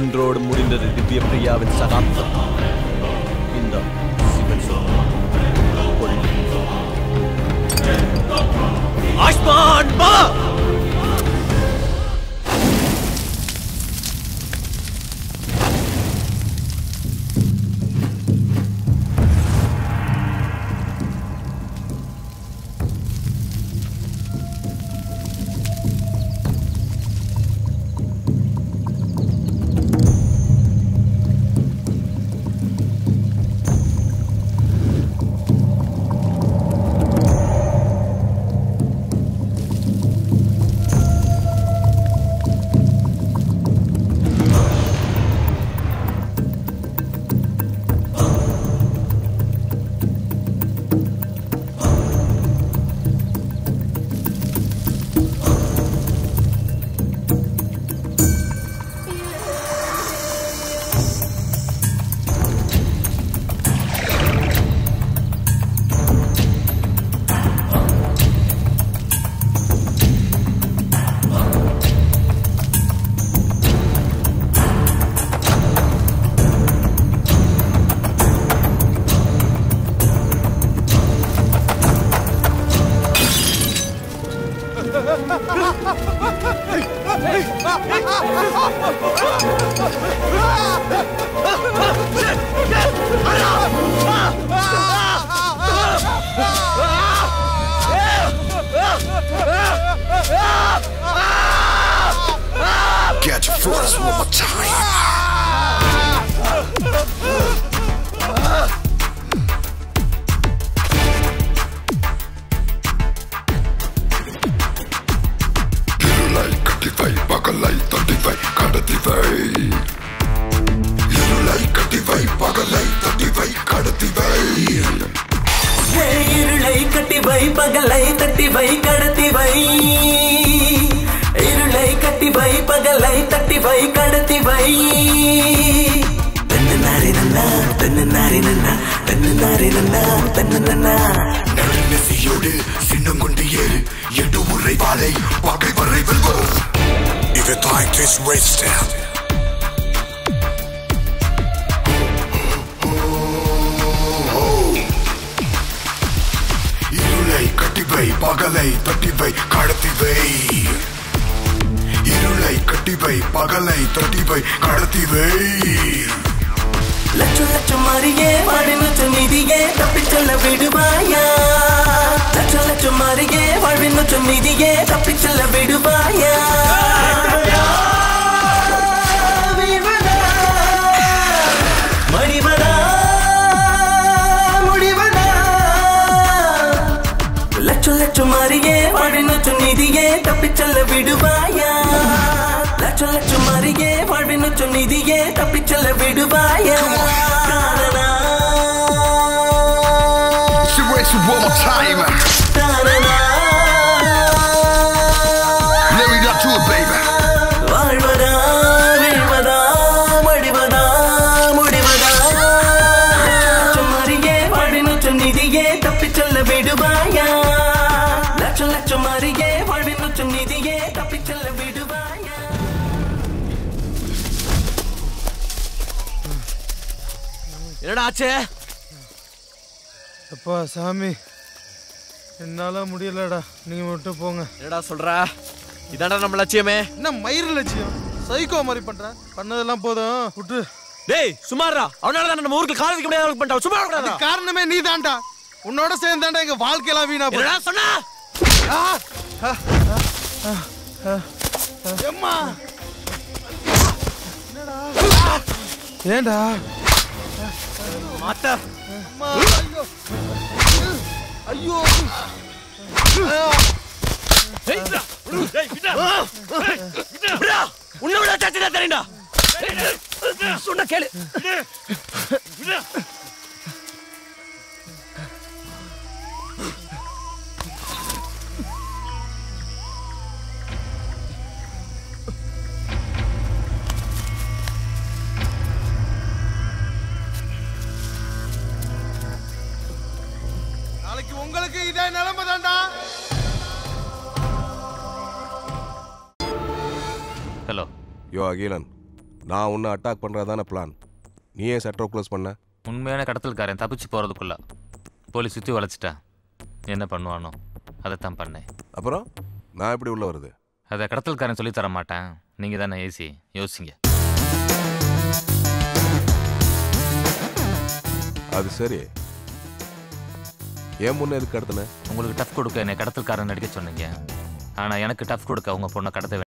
இன்றோடு முடிந்தது திவ்ய பிரியாவின் சகாப்தம் இந்த சிவன் சொல் ஆஷ்மான் பா Get your first one more time. இருளை கட்டிவை பகலை தட்டிவை கடத்திவை இருளை கட்டிவை பகலை தட்டிவை கடத்திவை இருளை கட்டி வை பகலை தட்டி வை கடத்தி வை இருளை கட்டி வை பகலை தட்டி வை கடத்தி வை தன்னு நாரி நன்னா தன்னு நாரி நன்னா தன்னு நாரி நன்னா தன்னு நன்னா நடுநெசியோடு சின்னம் கொண்டு ஏறு எடு முறை வாழை பகைவரை வெல்வோம் If you like this race down இருளை கட்டிவை பகலை தட்டிவை கடத்திவை இருளை கட்டிவை பகலை தட்டிவை கடத்திவை லட்சம் லட்சம் மாறியே வாடி நச்சம் நிதியே தப்பி செல்ல விடுவாயா லட்சம் லட்சம் மாறியே வாழ்வின் நச்சம் நிதியே தப்பி செல்ல விடுவாயா மணிவதா முடிவதா லட்சம் லட்சம் மாறியே வாழ்வின் நச்சம் நிதியே தப்பி செல்ல விடுவாயா லட்சம் லட்சம் மாறியே வாழ்வின் நச்சம் நிதியே தப்பி செல்ல விடுவாயா தானனா, She race one more time தானனா, Let me not do it baby வாழ்வதா வீழ்வதா மடிவதா முடிவதா லட்சம் மாறியே வாழ்வின் நச்சம் நிதியே தப்பி செல்ல விடுவாயா லட்சம் லட்சம் மாறியே வாழ்வின் நச்சம் நிதியே தப்பி செல்ல விடுவாயா என்னடா ஆச்சு அப்பா சாமி என்னால முடியலடா நீங்க மட்டும் போங்க என்னடா சொல்ற இதான்டா நம்ம லட்சியமே என்ன மயிர் லட்சியம் சைக்கோ மாதிரி பண்ற பண்ணதெல்லாம் போதும் விட்டு டேய் சுமாரா அவனால தான் நம்ம ஊருக்கு கால் வைக்க முடியாத அளவுக்கு பண்ணிட்டான் சும்மா அது கூடாதா காரணமே நீ தான்டா உன்னோட சேர்ந்தாண்டா எங்க வாழ்க்கையெல்லாம் வீணா போச்சு. என்னடா சொன்னா ஆ! ஆ! ஆ! ஆ! எம்மா என்னடா ஏன்டா மாத்த அம்மா, ஐயோ ஐயோ டேய் விட்றா. டேய் விட்றா. டேய், விட்றா. உன்னை விட சச்சினா தெரியும்டா சொன்ன கேளு விட்றா. நாளைக்கு உங்களுக்கு இதே நிலைமை தான்டா ஹலோ யோ அகிலன் நான் உன்னை அட்டாக் பண்ணுறதான பிளான் நீ ஏன் சட்டரை க்ளோஸ் பண்ண உண்மையான கடத்தல்காரன் தப்பிச்சு போகிறதுக்குள்ள போலீஸ் சுற்றி வளைச்சிட்டா என்ன பண்ணுவானோ அதைத்தான் பண்ணேன் அப்புறம் நான் எப்படி உள்ள வருது அதை கடத்தல்காரன் சொல்லி தர மாட்டேன் நீங்கள் தானே ஏசி யோசிங்க அது சரி ஏன் முன்ன எதுக்கு கடத்தின உங்களுக்கு டஃப் கொடுக்க என்னை கடத்தல்காரன் நடிக்க சொன்னீங்க ஆனால் எனக்கு டஃப் கொடுக்க உங்கள் பொண்ணை கடத்த